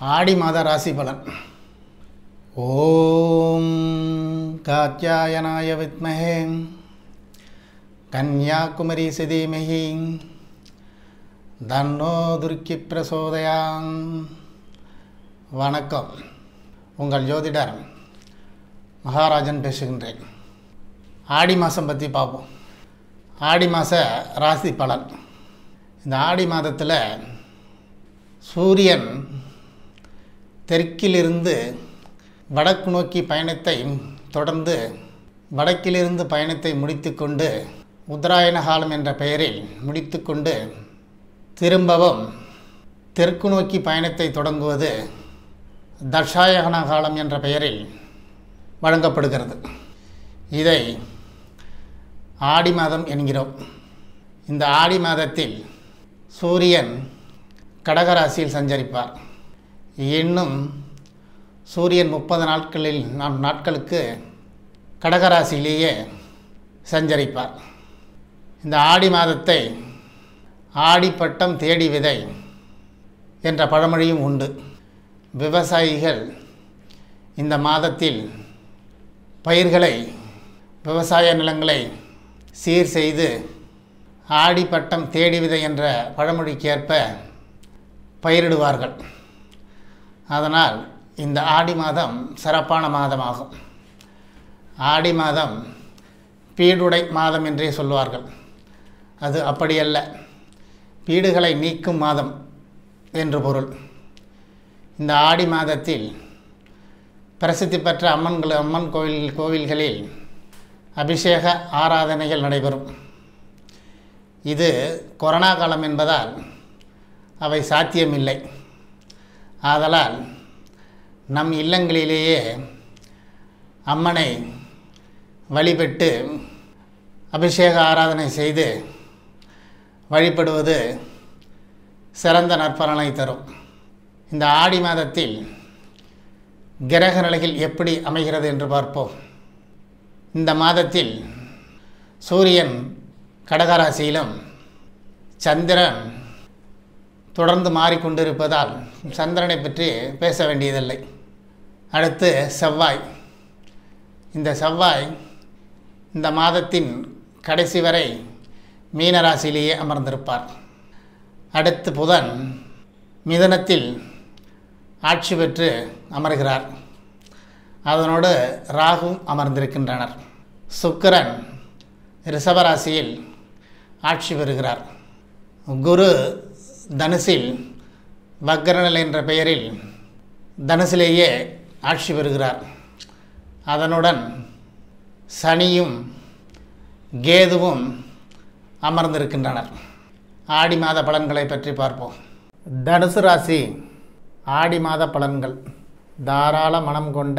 ஆடி மாத ராசி பலன் ஓம் காத்யாயனாய வித்மஹே கன்யாகுமரி சிதீமஹி தன்னோ துர்க்கி பிரசோதயாம் வணக்கம் உங்கள் ஜோதிடர் மகாராஜன் பேசுகின்றேன் ஆடி மாதம் பற்றி பார்ப்போம் ஆடி மாத ராசி பலன் இந்த ஆடி மாதத்தில் சூரியன் தெற்கிலிருந்து வடக்கு நோக்கி பயணத்தை தொடர்ந்து வடக்கிலிருந்து பயணத்தை முடித்துக்கொண்டு உத்தராயண காலம் என்ற பெயரில் முடித்துக்கொண்டு திரும்பவும் தெற்கு நோக்கி பயணத்தை தொடங்குவது தட்சாயகன காலம் என்ற பெயரில் வழங்கப்படுகிறது இதை ஆடி மாதம் என்கிறோம் இந்த ஆடி மாதத்தில் சூரியன் கடகராசியில் சஞ்சரிப்பார் இன்னும் சூரியன் முப்பது நாட்களில் நாம் நாட்களுக்கு கடகராசியிலேயே சஞ்சரிப்பார் இந்த ஆடி மாதத்தை ஆடிப்பட்டம் தேடி விதை என்ற பழமொழியும் உண்டு விவசாயிகள் இந்த மாதத்தில் பயிர்களை விவசாய நிலங்களை சீர் செய்து ஆடிப்பட்டம் தேடி விதை என்ற பழமொழிக்கேற்ப பயிரிடுவார்கள் அதனால் இந்த ஆடி மாதம் சிறப்பான மாதமாகும் ஆடி மாதம் பீடுடை மாதம் என்றே சொல்வார்கள் அது அப்படியல்ல பீடுகளை நீக்கும் மாதம் என்று பொருள் இந்த ஆடி மாதத்தில் பிரசித்தி பெற்ற அம்மன்கள் அம்மன் கோவில் கோவில்களில் அபிஷேக ஆராதனைகள் நடைபெறும் இது கொரோனா காலம் என்பதால் அவை சாத்தியமில்லை ஆதலால் நம் இல்லங்களிலேயே அம்மனை வழிபட்டு அபிஷேக ஆராதனை செய்து வழிபடுவது சிறந்த நற்பலனை தரும் இந்த ஆடி மாதத்தில் கிரக நிலைகள் எப்படி அமைகிறது என்று பார்ப்போம் இந்த மாதத்தில் சூரியன் கடகராசியிலும் சந்திரன் தொடர்ந்து மாறிக்கொண்டிருப்பதால் சந்திரனை பற்றி பேச வேண்டியதில்லை அடுத்து செவ்வாய் இந்த செவ்வாய் இந்த மாதத்தின் கடைசி வரை மீனராசியிலேயே அமர்ந்திருப்பார் அடுத்து புதன் மிதனத்தில் ஆட்சி பெற்று அமர்கிறார் அதனோடு ராகும் அமர்ந்திருக்கின்றனர் சுக்கிரன் ரிஷபராசியில் ஆட்சி பெறுகிறார் குரு தனுசில் வக்ரநல் என்ற பெயரில் தனுசிலேயே ஆட்சி பெறுகிறார் அதனுடன் சனியும் கேதுவும் அமர்ந்திருக்கின்றனர் ஆடி மாத பலன்களை பற்றி பார்ப்போம் தனுசு ராசி ஆடி மாத பலன்கள் தாராள மனம் கொண்ட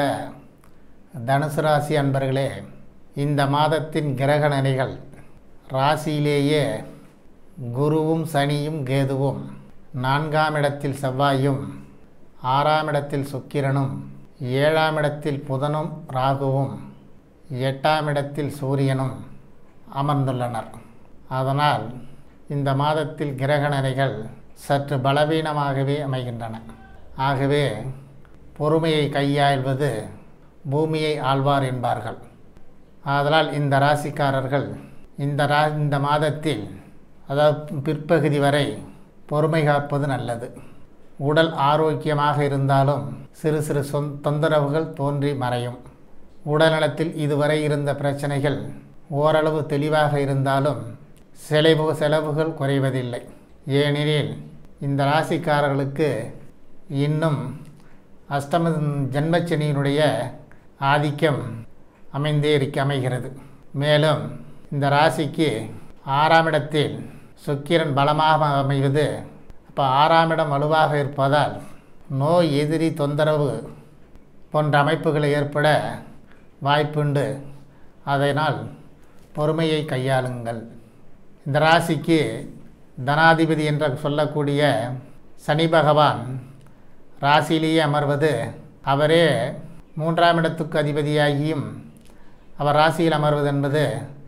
தனுசு ராசி அன்பர்களே இந்த மாதத்தின் கிரக நிலைகள் ராசியிலேயே குருவும் சனியும் கேதுவும் நான்காம் இடத்தில் செவ்வாயும் ஆறாம் இடத்தில் சுக்கிரனும் ஏழாம் இடத்தில் புதனும் ராகுவும் எட்டாம் இடத்தில் சூரியனும் அமர்ந்துள்ளனர் அதனால் இந்த மாதத்தில் கிரக நிலைகள் சற்று பலவீனமாகவே அமைகின்றன ஆகவே பொறுமையை கையாள்வது பூமியை ஆழ்வார் என்பார்கள் ஆதலால் இந்த ராசிக்காரர்கள் இந்த ரா இந்த மாதத்தில் அதாவது பிற்பகுதி வரை பொறுமை காப்பது நல்லது உடல் ஆரோக்கியமாக இருந்தாலும் சிறு சிறு சொந் தொந்தரவுகள் தோன்றி மறையும் உடல்நலத்தில் இதுவரை இருந்த பிரச்சனைகள் ஓரளவு தெளிவாக இருந்தாலும் செலவு செலவுகள் குறைவதில்லை ஏனெனில் இந்த ராசிக்காரர்களுக்கு இன்னும் அஷ்டம ஜென்மச்சனியினுடைய ஆதிக்கம் அமைந்தே இருக்க அமைகிறது மேலும் இந்த ராசிக்கு ஆறாம் இடத்தில் சுக்கிரன் பலமாக அமைவது அப்போ ஆறாம் இடம் வலுவாக இருப்பதால் நோய் எதிரி தொந்தரவு போன்ற அமைப்புகள் ஏற்பட வாய்ப்புண்டு அதனால் பொறுமையை கையாளுங்கள் இந்த ராசிக்கு தனாதிபதி என்று சொல்லக்கூடிய சனி பகவான் ராசியிலேயே அமர்வது அவரே மூன்றாம் இடத்துக்கு அதிபதியாகியும் அவர் ராசியில் அமர்வது என்பது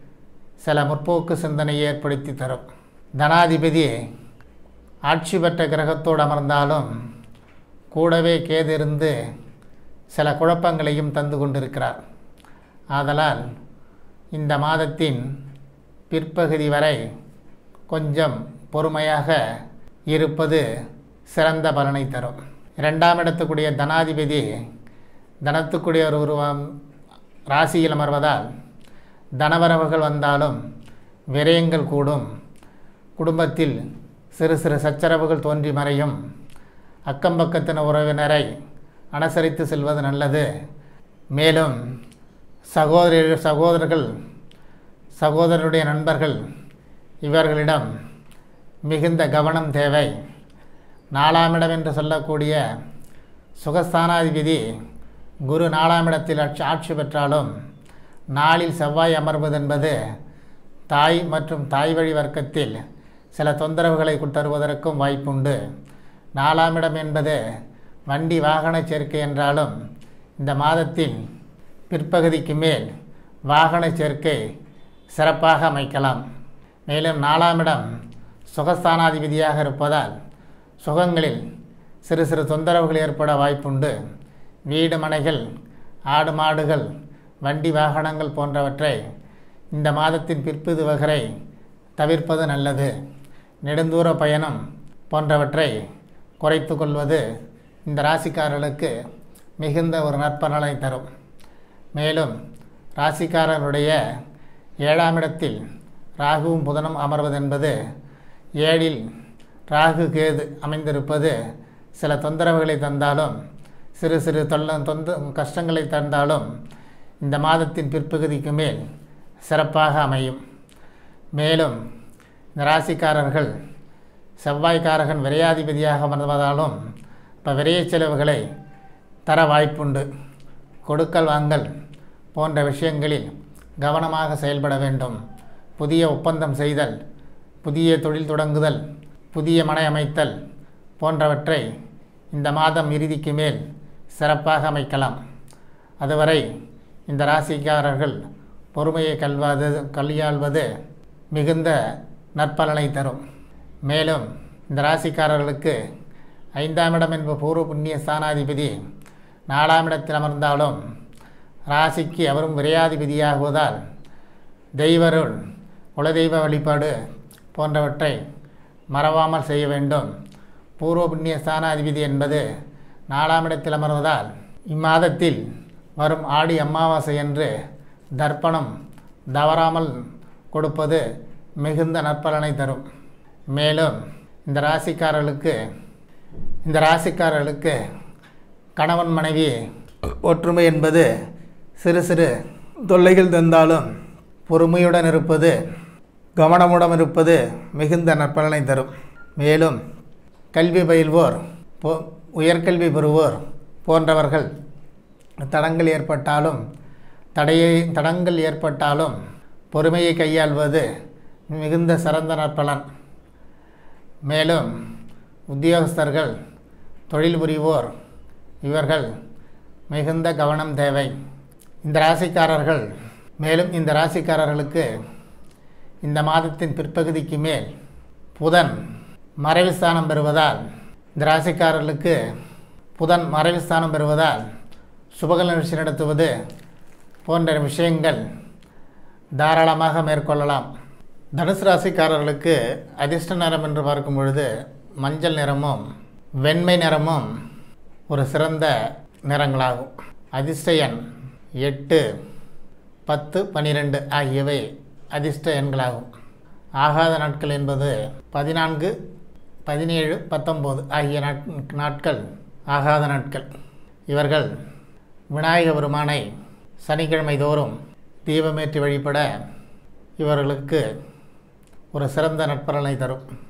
சில முற்போக்கு சிந்தனையை ஏற்படுத்தி தரும் தனாதிபதி ஆட்சி பெற்ற கிரகத்தோடு அமர்ந்தாலும் கூடவே கேது இருந்து சில குழப்பங்களையும் தந்து கொண்டிருக்கிறார் ஆதலால் இந்த மாதத்தின் பிற்பகுதி வரை கொஞ்சம் பொறுமையாக இருப்பது சிறந்த பலனை தரும் இரண்டாம் இடத்துக்குரிய தனாதிபதி தனத்துக்குரிய ஒரு உருவம் ராசியில் அமர்வதால் தனவரவுகள் வந்தாலும் விரயங்கள் கூடும் குடும்பத்தில் சிறு சிறு சச்சரவுகள் தோன்றி மறையும் அக்கம்பக்கத்தின உறவினரை அனுசரித்து செல்வது நல்லது மேலும் சகோதரி சகோதரர்கள் சகோதரருடைய நண்பர்கள் இவர்களிடம் மிகுந்த கவனம் தேவை நாலாம் இடம் என்று சொல்லக்கூடிய சுகஸ்தானாதிபதி குரு நாலாம் இடத்தில் ஆட்சி ஆட்சி பெற்றாலும் நாளில் செவ்வாய் அமர்வது என்பது தாய் மற்றும் தாய் வழி வர்க்கத்தில் சில தொந்தரவுகளை தருவதற்கும் வாய்ப்புண்டு நாலாம் இடம் என்பது வண்டி வாகன சேர்க்கை என்றாலும் இந்த மாதத்தின் பிற்பகுதிக்கு மேல் வாகன சேர்க்கை சிறப்பாக அமைக்கலாம் மேலும் நாலாம் இடம் சுகஸ்தானாதிபதியாக இருப்பதால் சுகங்களில் சிறு சிறு தொந்தரவுகள் ஏற்பட வாய்ப்புண்டு வீடு மனைகள் ஆடு மாடுகள் வண்டி வாகனங்கள் போன்றவற்றை இந்த மாதத்தின் பிற்பது வகரை தவிர்ப்பது நல்லது நெடுந்தூர பயணம் போன்றவற்றை குறைத்து கொள்வது இந்த ராசிக்காரர்களுக்கு மிகுந்த ஒரு நற்பலனை தரும் மேலும் ராசிக்காரருடைய ஏழாம் இடத்தில் ராகுவும் புதனும் அமர்வதென்பது ஏழில் ராகு கேது அமைந்திருப்பது சில தொந்தரவுகளை தந்தாலும் சிறு சிறு தொல்ல தொந்த கஷ்டங்களை தந்தாலும் இந்த மாதத்தின் பிற்பகுதிக்கு மேல் சிறப்பாக அமையும் மேலும் இந்த ராசிக்காரர்கள் செவ்வாய்க்காரகன் விரையாதிபதியாக அமர்வதாலும் இப்போ விரைய செலவுகளை தர வாய்ப்புண்டு கொடுக்கல் வாங்கல் போன்ற விஷயங்களில் கவனமாக செயல்பட வேண்டும் புதிய ஒப்பந்தம் செய்தல் புதிய தொழில் தொடங்குதல் புதிய மனை அமைத்தல் போன்றவற்றை இந்த மாதம் இறுதிக்கு மேல் சிறப்பாக அமைக்கலாம் அதுவரை இந்த ராசிக்காரர்கள் பொறுமையை கல்வாது கையாள்வது மிகுந்த நற்பலனை தரும் மேலும் இந்த ராசிக்காரர்களுக்கு ஐந்தாம் இடம் என்ப பூர்வ புண்ணிய ஸ்தானாதிபதி நாலாம் இடத்தில் அமர்ந்தாலும் ராசிக்கு அவரும் விரையாதிபதியாகுவதால் தெய்வருள் குலதெய்வ வழிபாடு போன்றவற்றை மறவாமல் செய்ய வேண்டும் பூர்வ புண்ணிய ஸ்தானாதிபதி என்பது நாலாம் இடத்தில் அமர்வதால் இம்மாதத்தில் வரும் ஆடி அமாவாசை என்று தர்ப்பணம் தவறாமல் கொடுப்பது மிகுந்த நற்பலனை தரும் மேலும் இந்த ராசிக்காரர்களுக்கு இந்த ராசிக்காரர்களுக்கு கணவன் மனைவி ஒற்றுமை என்பது சிறு சிறு தொல்லைகள் தந்தாலும் பொறுமையுடன் இருப்பது கவனமுடன் இருப்பது மிகுந்த நற்பலனை தரும் மேலும் கல்வி பயில்வோர் போ உயர்கல்வி பெறுவோர் போன்றவர்கள் தடங்கள் ஏற்பட்டாலும் தடையை தடங்கள் ஏற்பட்டாலும் பொறுமையை கையாள்வது மிகுந்த சிறந்த நற்பலன் மேலும் உத்தியோகஸ்தர்கள் தொழில் புரிவோர் இவர்கள் மிகுந்த கவனம் தேவை இந்த ராசிக்காரர்கள் மேலும் இந்த ராசிக்காரர்களுக்கு இந்த மாதத்தின் பிற்பகுதிக்கு மேல் புதன் மறைவு ஸ்தானம் பெறுவதால் இந்த ராசிக்காரர்களுக்கு புதன் மறைவு ஸ்தானம் பெறுவதால் சுபகல் நிகழ்ச்சி நடத்துவது போன்ற விஷயங்கள் தாராளமாக மேற்கொள்ளலாம் தனுசு ராசிக்காரர்களுக்கு அதிர்ஷ்ட நிறம் என்று பார்க்கும் பொழுது மஞ்சள் நிறமும் வெண்மை நிறமும் ஒரு சிறந்த நிறங்களாகும் அதிர்ஷ்ட எண் எட்டு பத்து பன்னிரெண்டு ஆகியவை அதிர்ஷ்ட எண்களாகும் ஆகாத நாட்கள் என்பது பதினான்கு பதினேழு பத்தொம்போது ஆகிய நாட் நாட்கள் ஆகாத நாட்கள் இவர்கள் விநாயக பெருமானை சனிக்கிழமை தோறும் தீபமேற்றி வழிபட இவர்களுக்கு ஒரு சிறந்த நட்பலனை தரும்